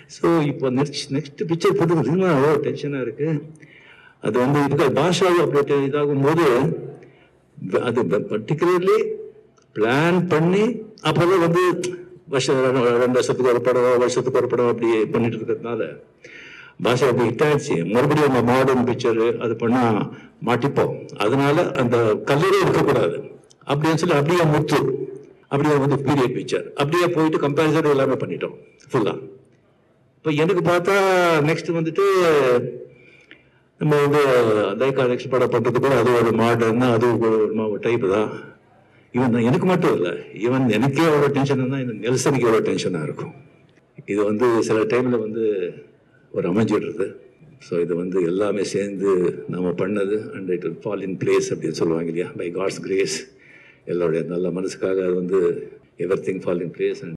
so இப்போ next next picture போட்டு ஓ டென்ஷனாக இருக்கு அது வந்து இப்போ பாஷாவும் அப்படி இதாகும் போது அது பர்டிகுலர்லி பிளான் பண்ணி அப்போதான் வந்து வருஷம் ரெண்டு வருஷத்துக்கு ஒரு படம் வருஷத்துக்கு ஒரு படம் அப்படி பண்ணிட்டு இருக்கிறதுனால பாஷா அப்படி ஹிட் ஆயிடுச்சு மறுபடியும் நம்ம மாடர்ன் பிக்சர் அது பண்ணா மாட்டிப்போம் அதனால அந்த கல்லூரி இருக்கக்கூடாது அப்படின்னு சொல்லி அப்படியே முத்து அப்படியே வந்து பீரியட் பிக்சர் அப்படியே போயிட்டு கம்பேரிசன் எல்லாமே பண்ணிட்டோம் ஃபுல்லா இப்போ எனக்கு பார்த்தா நெக்ஸ்ட் வந்துட்டு நம்ம வந்து லைக்கா நெக்ஸ்ட் படம் பண்றது கூட அது ஒரு மாடர்னா அது ஒரு டைப் தான் ஈவன் எனக்கு மட்டும் இல்லை ஈவன் எனக்கே எவ்வளோ டென்ஷன் இருந்தால் இந்த நெல்சனுக்கு எவ்வளோ டென்ஷனாக இருக்கும் இது வந்து சில டைமில் வந்து ஒரு அமைஞ்சிடுறது ஸோ இது வந்து எல்லாமே சேர்ந்து நம்ம பண்ணது and it fall in place அப்படின்னு சொல்லுவாங்க இல்லையா பை காட்ஸ் கிரேஸ் எல்லோருடைய நல்ல மனசுக்காக அது வந்து everything fall in place and